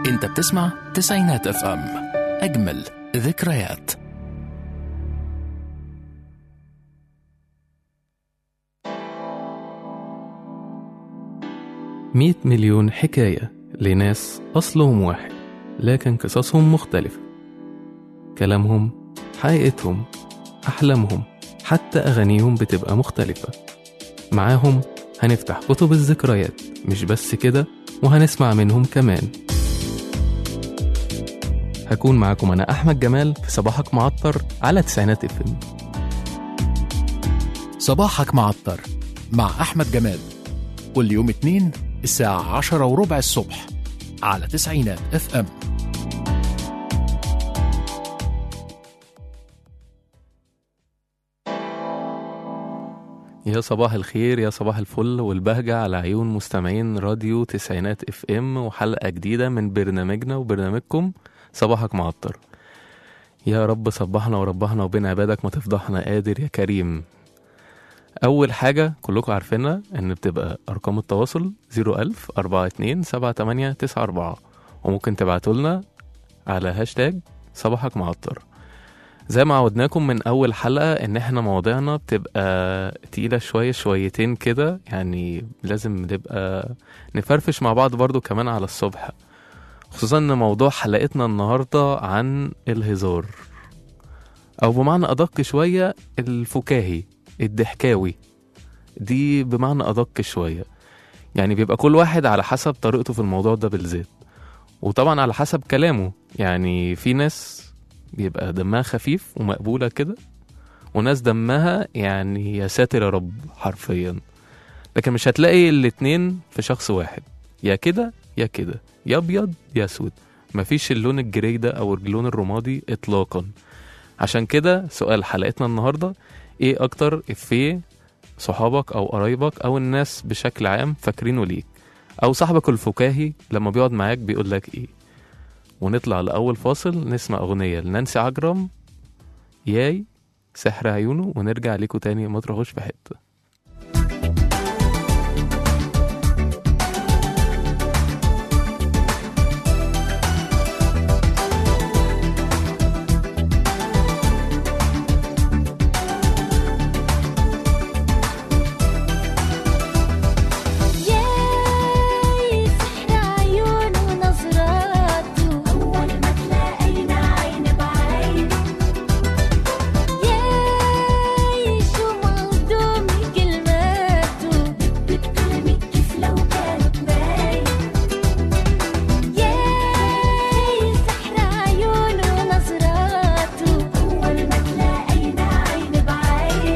انت بتسمع تسعينات اف ام اجمل ذكريات مئة مليون حكاية لناس أصلهم واحد لكن قصصهم مختلفة كلامهم حقيقتهم أحلامهم حتى أغانيهم بتبقى مختلفة معاهم هنفتح كتب الذكريات مش بس كده وهنسمع منهم كمان هكون معاكم أنا أحمد جمال في صباحك معطر على تسعينات اف ام صباحك معطر مع احمد جمال كل يوم اتنين الساعة عشرة وربع الصبح على تسعينات اف ام يا صباح الخير يا صباح الفل والبهجة على عيون مستمعين راديو تسعينات اف ام وحلقة جديدة من برنامجنا وبرنامجكم صباحك معطر يا رب صبحنا وربحنا وبين عبادك ما تفضحنا قادر يا كريم أول حاجة كلكم عارفينها إن بتبقى أرقام التواصل 01000 42 78 94 وممكن تبعتوا لنا على هاشتاج صباحك معطر زي ما عودناكم من أول حلقة إن إحنا مواضيعنا بتبقى تقيلة شوية شويتين كده يعني لازم نبقى نفرفش مع بعض برضو كمان على الصبح خصوصا إن موضوع حلقتنا النهاردة عن الهزار أو بمعنى أدق شوية الفكاهي الضحكاوي دي بمعنى أدق شوية يعني بيبقى كل واحد على حسب طريقته في الموضوع ده بالذات وطبعا على حسب كلامه يعني في ناس بيبقى دمها خفيف ومقبولة كده وناس دمها يعني يا ساتر يا رب حرفيا لكن مش هتلاقي الاتنين في شخص واحد يا كده يا كده يا ابيض يا اسود مفيش اللون الجري ده او اللون الرمادي اطلاقا عشان كده سؤال حلقتنا النهارده ايه اكتر افيه صحابك او قرايبك او الناس بشكل عام فاكرينه ليك او صاحبك الفكاهي لما بيقعد معاك بيقول لك ايه ونطلع لاول فاصل نسمع اغنيه لنانسي عجرم ياي سحر عيونه ونرجع ليكوا تاني ما تروحوش في حته ياي سحر عيونه ونظراته أول ما تلاقينا عين بعين ياي شو مهضوم كلماته بتكلمي كيف لو كانت باين ياي سحر عيونه ونظراته أول ما تلاقينا عين بعين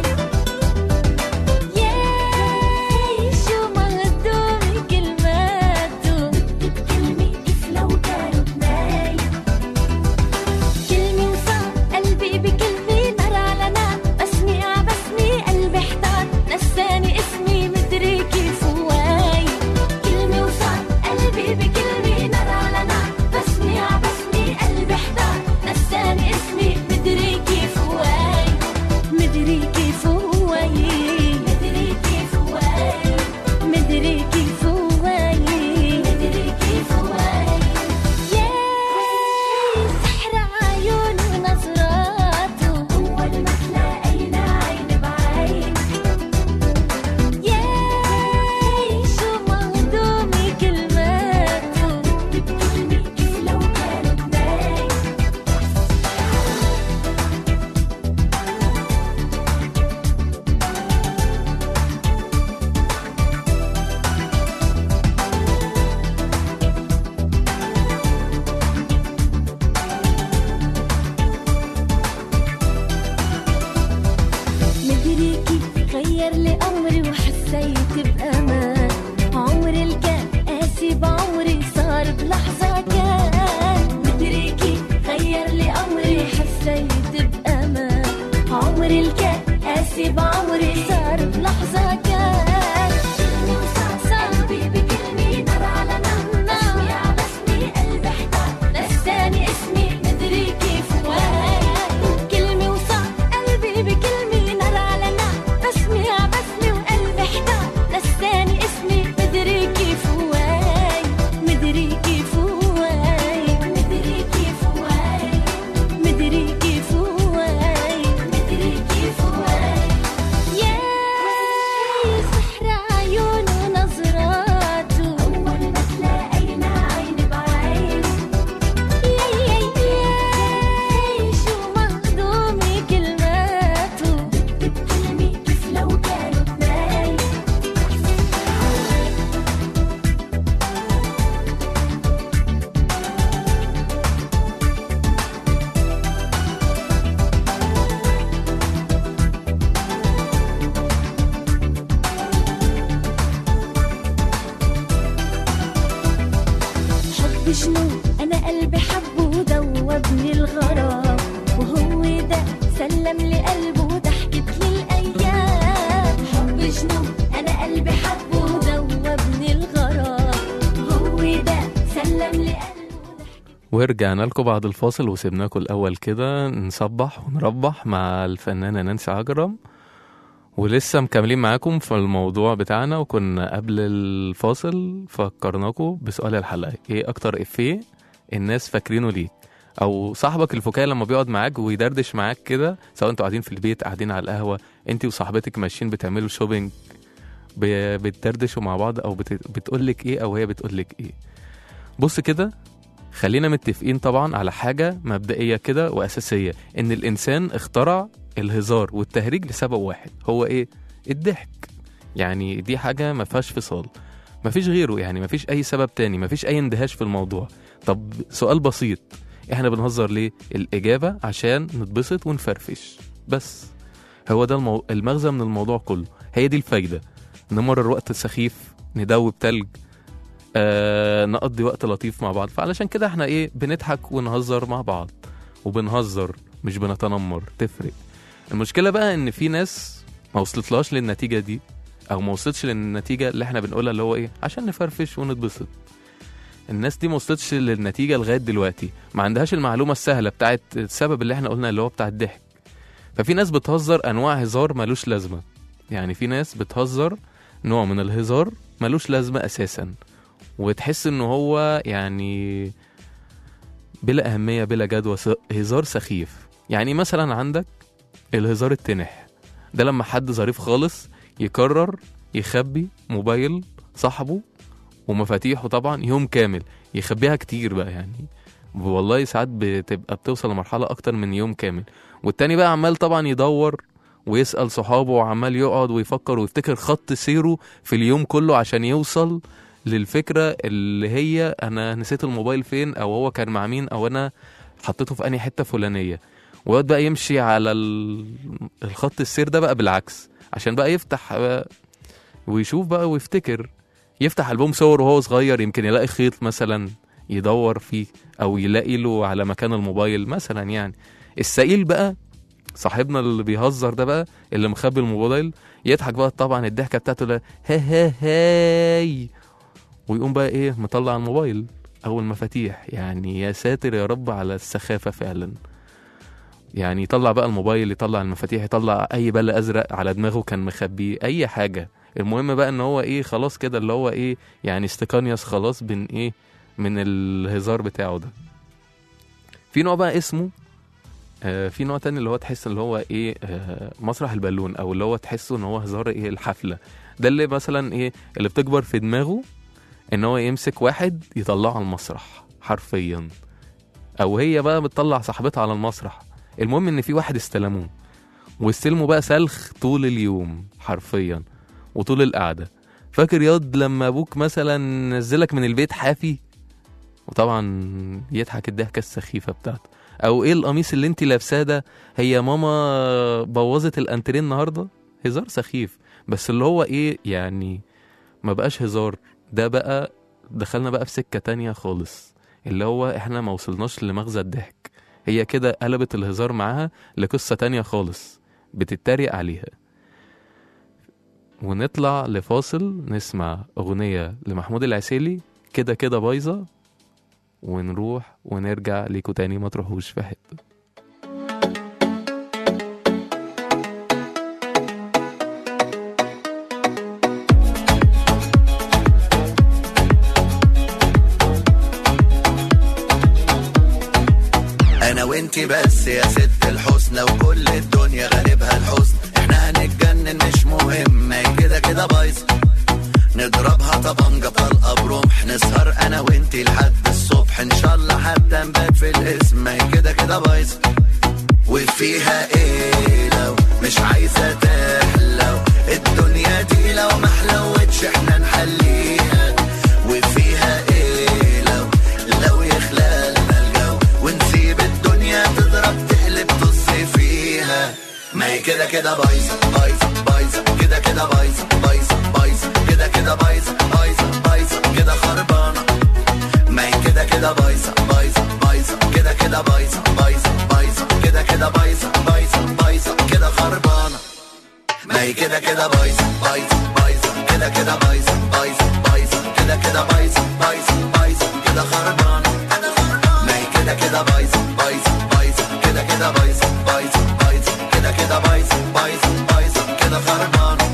ياي شو مهضوم كلماته بتكلمي كيف لو كانت نايم كلمة وصار قلبي بكلمة نار على نار بسمي ع بسمي قلبي احتار نساني اسمي مدري كيف هواي كلمة وصار قلبي بكلمة نار على نار بسمي ع بسمي قلبي احتار نساني اسمي مدري كيف هواي مدري كيف هواي مدري كيف هواي مدري كيف هواي مدري كيف هواي ياي سحر عيون ونظراته أول ما تلاقينا عين بعين ياي شو مهضومة كلماته بتكلمي كيف لو كانت باين مدري كيف غير لي أمري وحسيت بأمان عمري اللي كان قاسي بعمري صار بلحظة كان مدري كيف غير لي أمري حسيت بأمان عمري اللي كان قاسي بعمري صار بلحظة كان قلبي بكلمة نار على نار بسمي ع بسمي قلبي احتار نساني اسمي مدري كيف واي كلمة وصار قلبي بكلمة نار على نار بسمي ع بسمي وقلبي احتار نساني اسمي مدري كيف واي مدري كيف واي جنون انا قلبي حبه ودوبني الغرام وهو ده سلم لي قلبه وضحكت لي الايام حب جنون انا قلبي حبه ودوبني الغرام هو ده سلم لي قلبه وضحكت ورجعنا لكم بعد الفاصل وسيبناكم الأول كده نصبح ونربح مع الفنانة نانسي عجرم ولسه مكملين معاكم في الموضوع بتاعنا وكنا قبل الفاصل فكرناكم بسؤال الحلقة ايه أكتر إفيه الناس فاكرينه ليك أو صاحبك الفكاهي لما بيقعد معاك ويدردش معاك كده سواء انتوا قاعدين في البيت قاعدين على القهوة انت وصاحبتك ماشيين بتعملوا شوبينج ب- بتدردشوا مع بعض أو بت... بتقولك ايه أو هي بتقولك ايه بص كده خلينا متفقين طبعا على حاجة مبدئية كده وأساسية إن الإنسان اخترع الهزار والتهريج لسبب واحد هو إيه؟ الضحك يعني دي حاجة ما فيهاش فصال مفيش غيره يعني مفيش أي سبب تاني مفيش أي اندهاش في الموضوع طب سؤال بسيط إحنا بنهزر ليه؟ الإجابة عشان نتبسط ونفرفش بس هو ده المو... المغزى من الموضوع كله هي دي الفايدة نمرر وقت سخيف ندوب تلج آه نقضي وقت لطيف مع بعض فعلشان كده احنا ايه بنضحك ونهزر مع بعض وبنهزر مش بنتنمر تفرق المشكله بقى ان في ناس ما وصلتلاش للنتيجه دي او ما وصلتش للنتيجه اللي احنا بنقولها اللي هو ايه عشان نفرفش ونتبسط الناس دي ما وصلتش للنتيجه لغايه دلوقتي ما عندهاش المعلومه السهله بتاعت السبب اللي احنا قلنا اللي هو بتاع الضحك ففي ناس بتهزر انواع هزار ملوش لازمه يعني في ناس بتهزر نوع من الهزار ملوش لازمه اساسا وتحس ان هو يعني بلا اهميه بلا جدوى س- هزار سخيف يعني مثلا عندك الهزار التنح ده لما حد ظريف خالص يقرر يخبي موبايل صاحبه ومفاتيحه طبعا يوم كامل يخبيها كتير بقى يعني والله ساعات بتبقى بتوصل لمرحلة أكتر من يوم كامل والتاني بقى عمال طبعا يدور ويسأل صحابه وعمال يقعد ويفكر ويفتكر خط سيره في اليوم كله عشان يوصل للفكرة اللي هي أنا نسيت الموبايل فين أو هو كان مع مين أو أنا حطيته في أنهي حتة فلانية ويقعد بقى يمشي على ال- الخط السير ده بقى بالعكس عشان بقى يفتح بقى ويشوف بقى ويفتكر يفتح ألبوم صور وهو صغير يمكن يلاقي خيط مثلا يدور فيه أو يلاقي له على مكان الموبايل مثلا يعني السئيل بقى صاحبنا اللي بيهزر ده بقى اللي مخبي الموبايل يضحك بقى طبعا الضحكه بتاعته لا ها ها هاي ويقوم بقى ايه مطلع الموبايل او المفاتيح يعني يا ساتر يا رب على السخافه فعلا يعني يطلع بقى الموبايل يطلع المفاتيح يطلع اي بلا ازرق على دماغه كان مخبيه اي حاجه المهم بقى ان هو ايه خلاص كده اللي هو ايه يعني استقانيس خلاص بين ايه من الهزار بتاعه ده في نوع بقى اسمه آه في نوع تاني اللي هو تحس اللي هو ايه آه مسرح البالون او اللي هو تحسه ان هو هزار ايه الحفله ده اللي مثلا ايه اللي بتكبر في دماغه ان هو يمسك واحد يطلعه على المسرح حرفيا او هي بقى بتطلع صاحبتها على المسرح المهم ان في واحد استلموه واستلموا بقى سلخ طول اليوم حرفيا وطول القعده فاكر ياض لما ابوك مثلا نزلك من البيت حافي وطبعا يضحك الضحكه السخيفه بتاعته او ايه القميص اللي انت لابساه ده هي ماما بوظت الانتريه النهارده هزار سخيف بس اللي هو ايه يعني ما بقاش هزار ده بقى دخلنا بقى في سكه تانية خالص اللي هو احنا ما وصلناش لمغزى الضحك هي كده قلبت الهزار معاها لقصه تانية خالص بتتريق عليها ونطلع لفاصل نسمع اغنيه لمحمود العسيلي كده كده بايظه ونروح ونرجع ليكوا تاني ما تروحوش في حته انا وانتي بس يا ست الحسنى وكل الدنيا غالبها الحزن احنا هنتجنن مش مهم ما هي كده كده بايظه نضربها طبنجة طلقة برمح نسهر انا وانتي لحد الصبح ان شاء الله حتى نبات في الاسم ما هي كده كده بايظه وفيها ايه لو مش عايزة تحلو الدنيا دي لو ما حلوتش احنا نحليها وفيها ايه لو لو يخلالنا الجو ونسيب الدنيا تضرب تقلب تصي فيها ما هي كده كده بايظة بايظة بايظة كده كده بايظة بايظة بايظة كده كده بايظة بايظة بايظة كده خربانة ما هي كده كده كده بايظة بايظة بايظة كده خربانة ما هي كده كده بايظة بايظة بايظة كده كده بايظة بايظة بايظة كده كده بايظة بايظة بايظة كده خربانة ما هي كده كده بايظة بايظة بايظة كده كده بايظة بايظة بايظة كده كده بايظة بايظة بايظة كده خربانة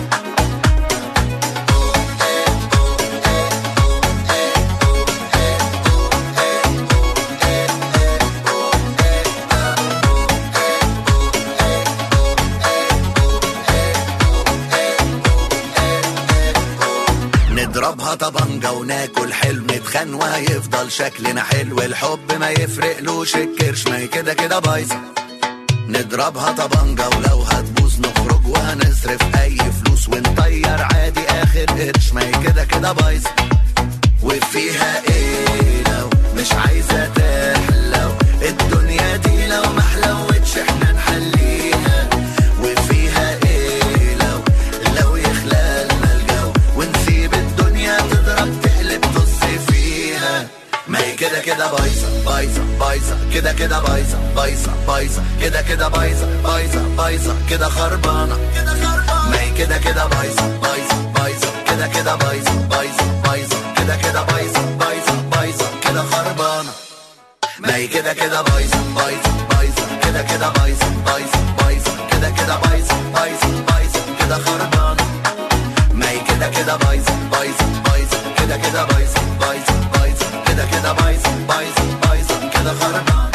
نضربها طبنجة وناكل حلو نتخان وهيفضل شكلنا حلو الحب ما يفرقلوش الكرش ما هي كده كده بايظة نضربها طبنجة ولو هتبوظ نخرج وهنصرف أي فلوس ونطير عادي آخر قرش ما هي كده كده بايظة وفيها ايه لو مش عايزة تحلو الدنيا دي لو محلوتش احنا نحليها وفيها ايه لو لو يخلالنا الجو ونسيب الدنيا تضرب تقلب طز فيها ما هي كده كده بايظة بايظة بايظة كده كده بايظة بايظة بايظة كده كده بايظة بايظة بايظة كده خربانة ما هي كده كده بايظة بايظة بايظة كده كده بايظة بايظة بايظة كده كده بايظة بايظة بايظة كده خربانة ما هي كده كده بايظة بايظة بايظة كده كده بايظة بايظة بايظة كده كده بايظة بايظة بايظة كده خربانة ما هي كده كده بايظة بايظة بايظة كده كده بايظة بايظة بايظة كده كده بايظة بايظة بايظة كده خربانة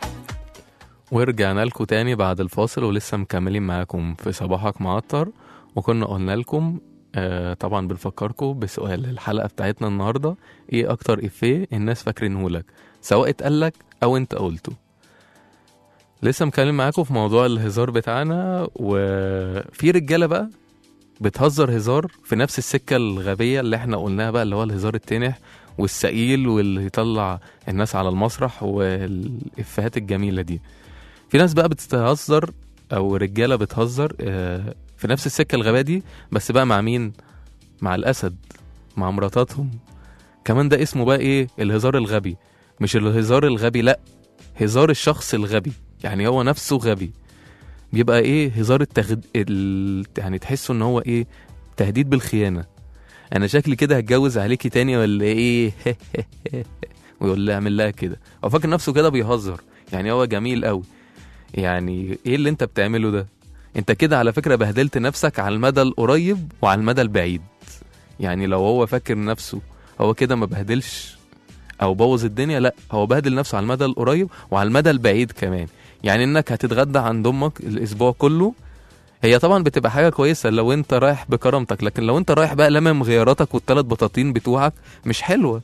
ورجعنا لكم تاني بعد الفاصل ولسه مكملين معاكم في صباحك معطر وكنا قلنا لكم آه طبعا بنفكركم بسؤال الحلقة بتاعتنا النهاردة ايه اكتر افيه الناس فاكرينه لك سواء اتقالك او انت قلته لسه مكلم معاكم في موضوع الهزار بتاعنا وفي رجالة بقى بتهزر هزار في نفس السكة الغبية اللي احنا قلناها بقى اللي هو الهزار التنح والسئيل واللي يطلع الناس على المسرح والإفيهات الجميلة دي في ناس بقى بتتهزر او رجاله بتهزر آه، في نفس السكه الغباء دي بس بقى مع مين مع الاسد مع مراتاتهم كمان ده اسمه بقى ايه الهزار الغبي مش الهزار الغبي لا هزار الشخص الغبي يعني هو نفسه غبي بيبقى ايه هزار التغد... ال... يعني تحسه ان هو ايه تهديد بالخيانه انا شكلي كده هتجوز عليكي تاني ولا ايه ويقول لها اعمل لها كده هو فاكر نفسه كده بيهزر يعني هو جميل قوي يعني ايه اللي انت بتعمله ده انت كده على فكرة بهدلت نفسك على المدى القريب وعلى المدى البعيد يعني لو هو فاكر نفسه هو كده ما بهدلش او بوظ الدنيا لا هو بهدل نفسه على المدى القريب وعلى المدى البعيد كمان يعني انك هتتغدى عند امك الاسبوع كله هي طبعا بتبقى حاجه كويسه لو انت رايح بكرامتك لكن لو انت رايح بقى لمم غياراتك والثلاث بطاطين بتوعك مش حلوه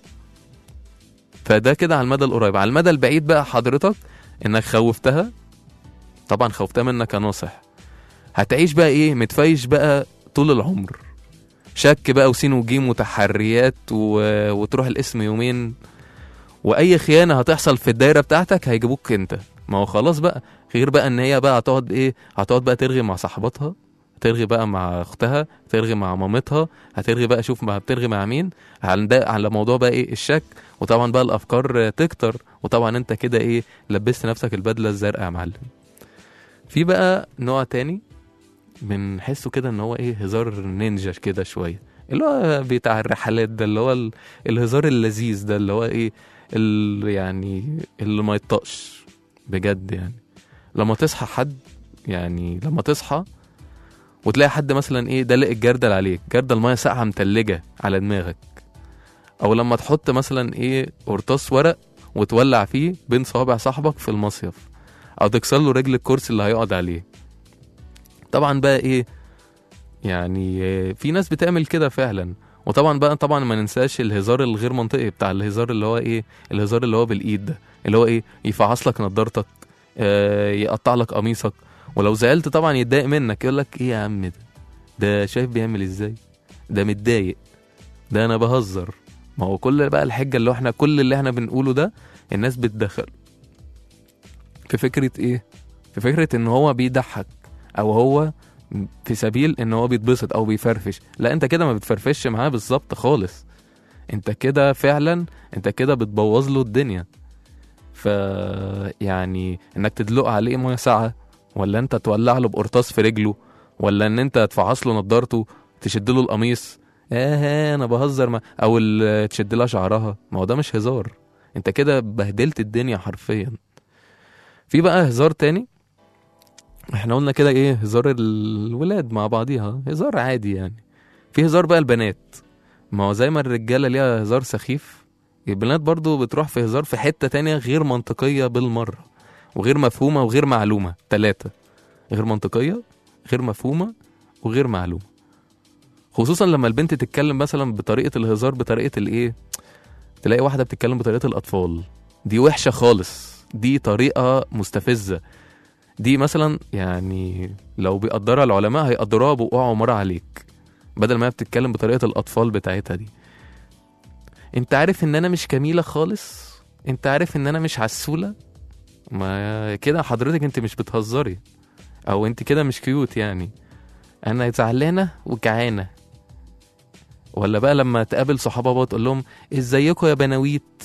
فده كده على المدى القريب على المدى البعيد بقى حضرتك انك خوفتها طبعا خوفتها منك يا ناصح هتعيش بقى ايه متفايش بقى طول العمر شك بقى وسين وجيم وتحريات و... وتروح الاسم يومين واي خيانه هتحصل في الدايره بتاعتك هيجيبوك انت ما هو خلاص بقى غير بقى ان هي بقى هتقعد ايه هتقعد بقى ترغي مع صاحباتها هترغي بقى مع اختها هترغي مع مامتها هترغي بقى شوف ما بترغي مع مين على ده على موضوع بقى ايه الشك وطبعا بقى الافكار تكتر وطبعا انت كده ايه لبست نفسك البدله الزرقاء يا معلم في بقى نوع تاني بنحسه كده ان هو ايه هزار نينجا كده شويه اللي هو بتاع الرحلات ده اللي هو ال- الهزار اللذيذ ده اللي هو ايه اللي يعني اللي ما يطقش بجد يعني لما تصحى حد يعني لما تصحى وتلاقي حد مثلا ايه دلق الجردل عليك جردل ميه ساقعه متلجه على دماغك او لما تحط مثلا ايه قرطاس ورق وتولع فيه بين صوابع صاحبك في المصيف او تكسر له رجل الكرسي اللي هيقعد عليه طبعا بقى ايه يعني آه، في ناس بتعمل كده فعلا وطبعا بقى طبعا ما ننساش الهزار الغير منطقي بتاع الهزار اللي هو ايه الهزار اللي هو بالايد ده اللي هو ايه يفعص لك نضارتك آه يقطع لك قميصك ولو زعلت طبعا يتضايق منك يقول لك ايه يا عم ده ده شايف بيعمل ازاي ده متضايق ده انا بهزر ما هو كل بقى الحجه اللي احنا كل اللي احنا بنقوله ده الناس بتدخل في فكره ايه في فكره ان هو بيضحك او هو في سبيل ان هو بيتبسط او بيفرفش لا انت كده ما بتفرفش معاه بالظبط خالص انت كده فعلا انت كده بتبوظ له الدنيا ف يعني انك تدلق عليه ميه ساقعه ولا انت تولع له بقرطاس في رجله ولا ان انت تفعص له نضارته تشد له القميص اه انا بهزر ما او ال- تشد لها شعرها ما هو ده مش هزار انت كده بهدلت الدنيا حرفيا في بقى هزار تاني احنا قلنا كده ايه هزار الولاد مع بعضيها هزار عادي يعني في هزار بقى البنات ما هو زي ما الرجاله ليها هزار سخيف البنات برضو بتروح في هزار في حته تانية غير منطقيه بالمره وغير مفهومه وغير معلومه ثلاثه غير منطقيه غير مفهومه وغير معلومه خصوصا لما البنت تتكلم مثلا بطريقه الهزار بطريقه الايه تلاقي واحده بتتكلم بطريقه الاطفال دي وحشه خالص دي طريقه مستفزه دي مثلا يعني لو بيقدرها العلماء هيقدروها بوقوع عمر عليك بدل ما هي بتتكلم بطريقه الاطفال بتاعتها دي انت عارف ان انا مش كميله خالص انت عارف ان انا مش عسوله ما كده حضرتك انت مش بتهزري او انت كده مش كيوت يعني انا زعلانه وجعانه ولا بقى لما تقابل صحابها بقى تقول لهم ازيكم يا بناويت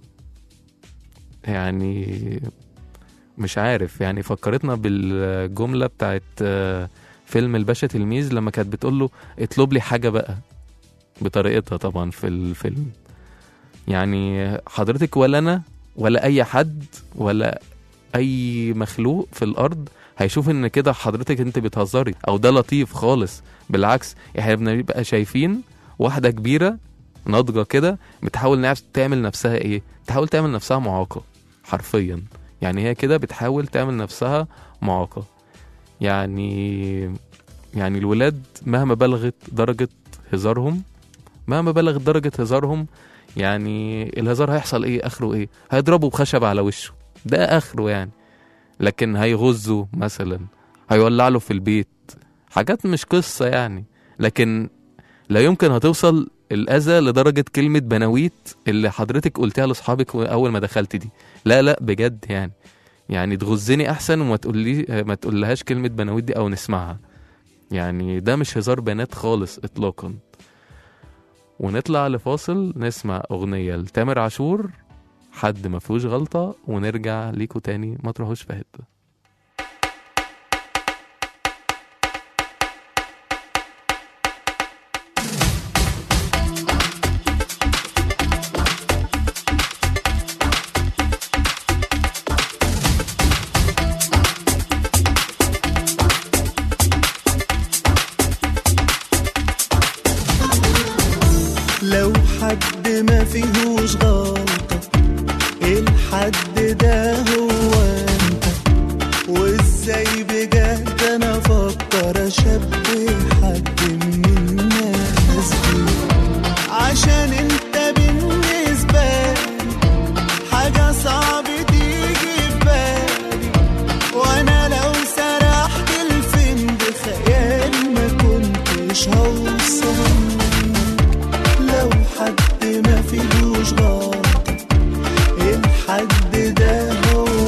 يعني مش عارف يعني فكرتنا بالجمله بتاعت آه، فيلم الباشا تلميذ لما كانت بتقول له اطلب لي حاجه بقى بطريقتها طبعا في الفيلم يعني حضرتك ولا انا ولا اي حد ولا اي مخلوق في الارض هيشوف ان كده حضرتك انت بتهزري او ده لطيف خالص بالعكس احنا بنبقى شايفين واحده كبيره ناضجه كده بتحاول نعرف تعمل نفسها ايه بتحاول تعمل نفسها معاقه حرفيا يعني هي كده بتحاول تعمل نفسها معاقه يعني يعني الولاد مهما بلغت درجه هزارهم مهما بلغت درجه هزارهم يعني الهزار هيحصل ايه اخره ايه هيضربوا بخشب على وشه ده اخره يعني لكن هيغزه مثلا هيولع له في البيت حاجات مش قصة يعني لكن لا يمكن هتوصل الأذى لدرجة كلمة بناويت اللي حضرتك قلتها لأصحابك أول ما دخلت دي لا لا بجد يعني يعني تغزني أحسن وما تقولي ما تقولهاش كلمة بناويت دي أو نسمعها يعني ده مش هزار بنات خالص إطلاقا ونطلع لفاصل نسمع أغنية لتامر عاشور حد ما فيهوش غلطة ونرجع ليكوا تاني ما تروحوش في حتة لو حد ما فيهوش غلطة الحد ده هو انت وازاي بجد انا افكر اشبه حد من الناس دي عشان انت بالنسبة لي حاجة صعب تيجي في بالي وانا لو سرحت الفين بخيالي ما كنتش هوصل لو حد ما فيهوش غلطة الحد ده هو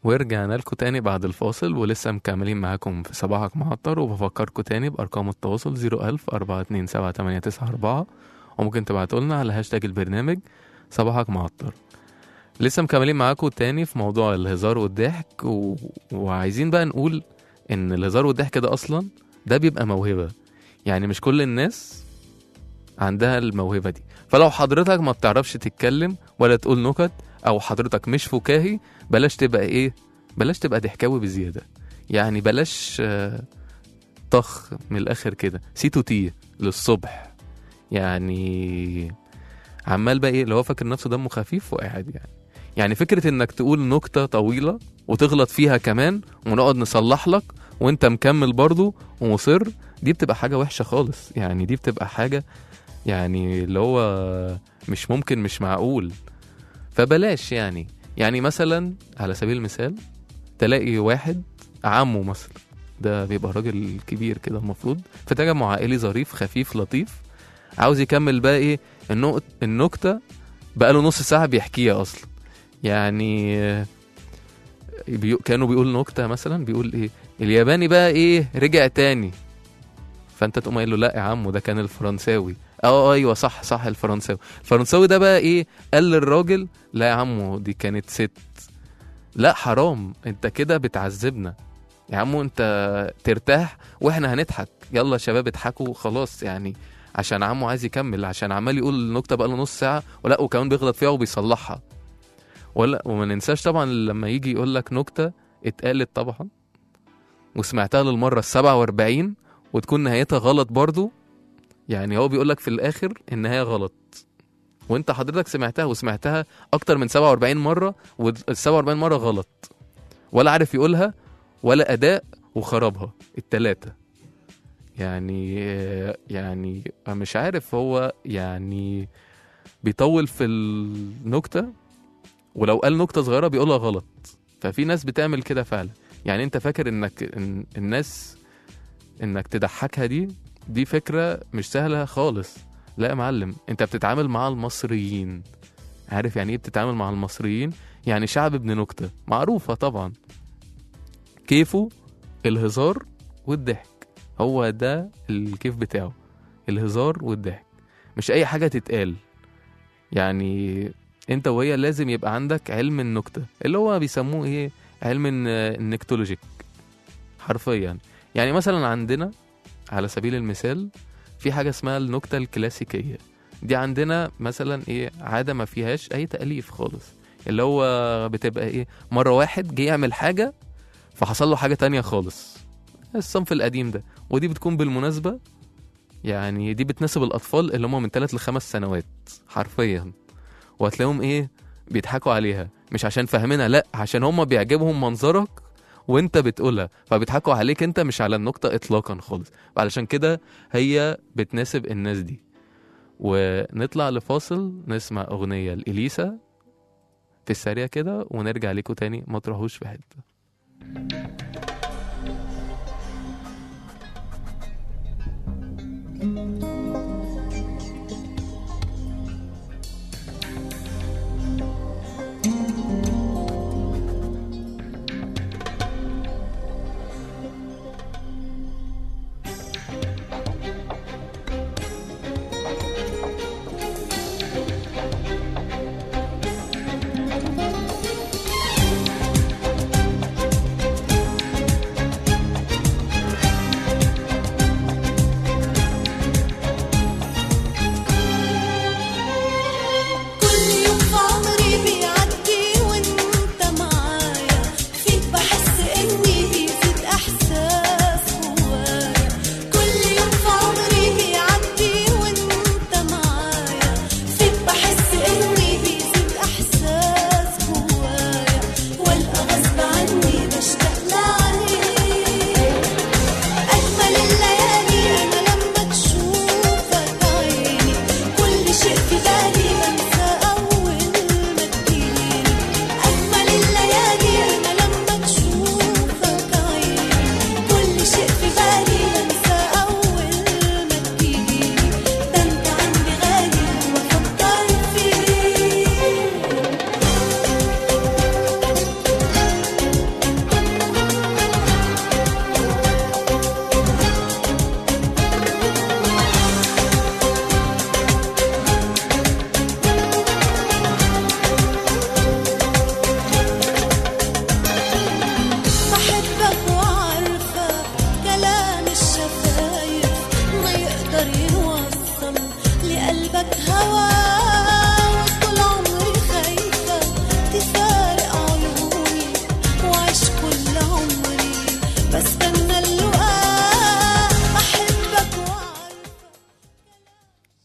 ورجعنا لكم تاني بعد الفاصل ولسه مكملين معاكم في صباحك معطر وبفكركم تاني بأرقام التواصل 01000 427 وممكن تبعتوا لنا على هاشتاج البرنامج صباحك معطر لسه مكملين معاكم تاني في موضوع الهزار والضحك و... وعايزين بقى نقول ان الهزار والضحك ده اصلا ده بيبقى موهبة يعني مش كل الناس عندها الموهبة دي فلو حضرتك ما بتعرفش تتكلم ولا تقول نكت او حضرتك مش فكاهي بلاش تبقى ايه بلاش تبقى ضحكاوي بزيادة يعني بلاش آه، طخ من الاخر كده سيتو تي للصبح يعني عمال بقى ايه اللي هو فاكر نفسه دمه خفيف وقاعد يعني يعني فكرة انك تقول نكتة طويلة وتغلط فيها كمان ونقعد نصلح لك وانت مكمل برضو ومصر دي بتبقى حاجة وحشة خالص يعني دي بتبقى حاجة يعني اللي هو مش ممكن مش معقول فبلاش يعني يعني مثلا على سبيل المثال تلاقي واحد عمه مثلا ده بيبقى راجل كبير كده المفروض في تجمع عائلي ظريف خفيف لطيف عاوز يكمل بقى ايه النقط النكته بقى له نص ساعه بيحكيها اصلا يعني آه، بيو كانوا بيقول نكته مثلا بيقول ايه الياباني بقى ايه رجع تاني فانت تقوم قايل له لا يا عمو ده كان الفرنساوي اه ايوه صح صح الفرنساوي الفرنساوي ده بقى ايه قال للراجل لا يا عمو دي كانت ست لا حرام انت كده بتعذبنا يا عمو انت ترتاح واحنا هنضحك يلا يا شباب اضحكوا خلاص يعني عشان عمو عايز يكمل عشان عمال يقول النكته بقى له نص ساعه ولا وكمان بيغلط فيها وبيصلحها ولا وما ننساش طبعا لما يجي يقول لك نكته اتقالت طبعا وسمعتها للمره ال 47 وتكون نهايتها غلط برضو يعني هو بيقول لك في الاخر النهايه غلط وانت حضرتك سمعتها وسمعتها اكتر من 47 مره وال 47 مره غلط ولا عارف يقولها ولا اداء وخربها التلاته يعني يعني أنا مش عارف هو يعني بيطول في النكته ولو قال نكته صغيره بيقولها غلط ففي ناس بتعمل كده فعلا يعني انت فاكر انك إن الناس انك تضحكها دي دي فكره مش سهله خالص لا يا معلم انت بتتعامل مع المصريين عارف يعني ايه بتتعامل مع المصريين يعني شعب ابن نكته معروفه طبعا كيفه الهزار والضحك هو ده الكيف بتاعه الهزار والضحك مش اي حاجه تتقال يعني انت وهي لازم يبقى عندك علم النكته اللي هو بيسموه ايه علم الن- النكتولوجيك حرفيا يعني مثلا عندنا على سبيل المثال في حاجه اسمها النكته الكلاسيكيه دي عندنا مثلا ايه عاده ما فيهاش اي تاليف خالص اللي هو بتبقى ايه مره واحد جه يعمل حاجه فحصل له حاجه تانية خالص الصنف القديم ده ودي بتكون بالمناسبه يعني دي بتناسب الاطفال اللي هم من 3 لخمس سنوات حرفيا وهتلاقيهم ايه بيضحكوا عليها مش عشان فاهمينها لا عشان هم بيعجبهم منظرك وانت بتقولها فبيضحكوا عليك انت مش على النكته اطلاقا خالص علشان كده هي بتناسب الناس دي ونطلع لفاصل نسمع اغنيه لاليسا في السريع كده ونرجع لكم تاني ما تروحوش في حته Thank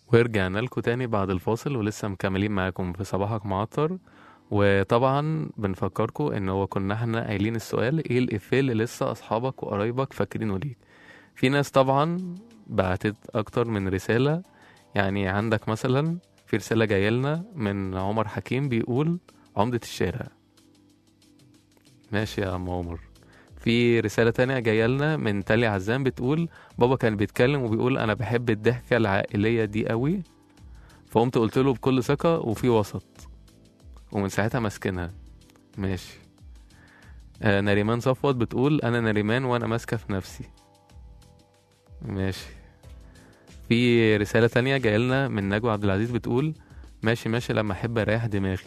ورجعنا لكم تاني بعد الفاصل ولسه مكملين معاكم في صباحك معطر وطبعا بنفكركم ان هو كنا احنا قايلين السؤال ايه الافيه اللي لسه اصحابك وقرايبك فاكرينه ليك في ناس طبعا بعتت اكتر من رسالة يعني عندك مثلا في رسالة جاية لنا من عمر حكيم بيقول عمدة الشارع ماشي يا عم عمر في رسالة تانية جاية لنا من تالي عزام بتقول بابا كان بيتكلم وبيقول أنا بحب الضحكة العائلية دي قوي فقمت قلت له بكل ثقة وفي وسط ومن ساعتها ماسكينها ماشي آه نريمان صفوت بتقول أنا نريمان وأنا ماسكة في نفسي ماشي في رسالة تانية جاية لنا من نجوى عبد العزيز بتقول ماشي ماشي لما أحب أريح دماغي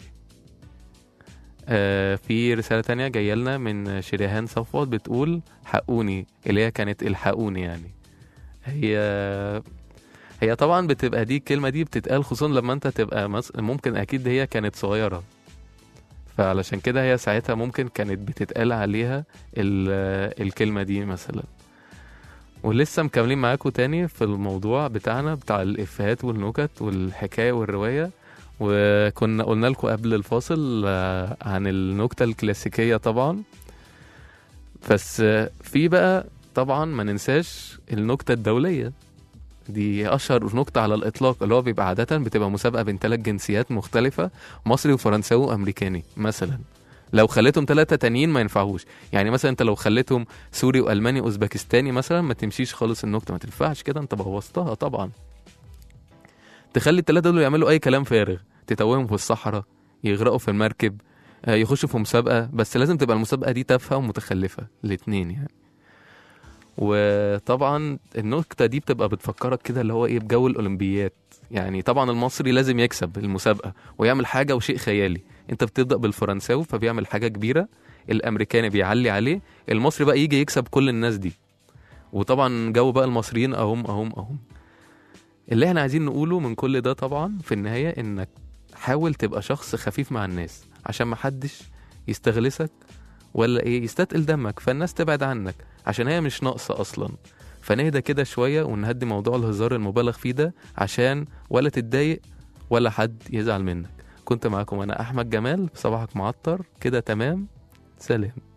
آه في رسالة تانية جاية لنا من شريهان صفوت بتقول حقوني اللي هي كانت الحقوني يعني هي هي طبعا بتبقى دي الكلمة دي بتتقال خصوصا لما انت تبقى مس... ممكن اكيد هي كانت صغيرة فعلشان كده هي ساعتها ممكن كانت بتتقال عليها ال... الكلمة دي مثلا ولسه مكملين معاكم تاني في الموضوع بتاعنا بتاع الإفيهات والنكت والحكاية والرواية وكنا قلنا لكم قبل الفاصل آه، عن النكتة الكلاسيكية طبعا بس آه، في بقى طبعا ما ننساش النكتة الدولية دي أشهر نكتة على الإطلاق اللي هو بيبقى عادة بتبقى مسابقة بين ثلاث جنسيات مختلفة مصري وفرنساوي وأمريكاني مثلا لو خليتهم ثلاثة تانيين ما ينفعوش يعني مثلا انت لو خليتهم سوري والماني اوزبكستاني مثلا ما تمشيش خالص النكتة ما تنفعش كده انت بوظتها طبعا تخلي الثلاثة دول يعملوا اي كلام فارغ تتوههم في الصحراء يغرقوا في المركب آه، يخشوا في مسابقة بس لازم تبقى المسابقة دي تافهة ومتخلفة الاتنين يعني وطبعا النكتة دي بتبقى بتفكرك كده اللي هو ايه بجو الأولمبيات يعني طبعا المصري لازم يكسب المسابقة ويعمل حاجة وشيء خيالي انت بتبدأ بالفرنساوي فبيعمل حاجة كبيرة الأمريكاني بيعلي عليه المصري بقى يجي يكسب كل الناس دي وطبعا جو بقى المصريين اهم اهم اهم اللي احنا عايزين نقوله من كل ده طبعا في النهاية انك حاول تبقى شخص خفيف مع الناس عشان محدش يستغلسك ولا ايه يستتقل دمك فالناس تبعد عنك عشان هي مش ناقصة اصلا فنهدى كده شوية ونهدي موضوع الهزار المبالغ فيه ده عشان ولا تتضايق ولا حد يزعل منك كنت معاكم انا احمد جمال صباحك معطر كده تمام سلام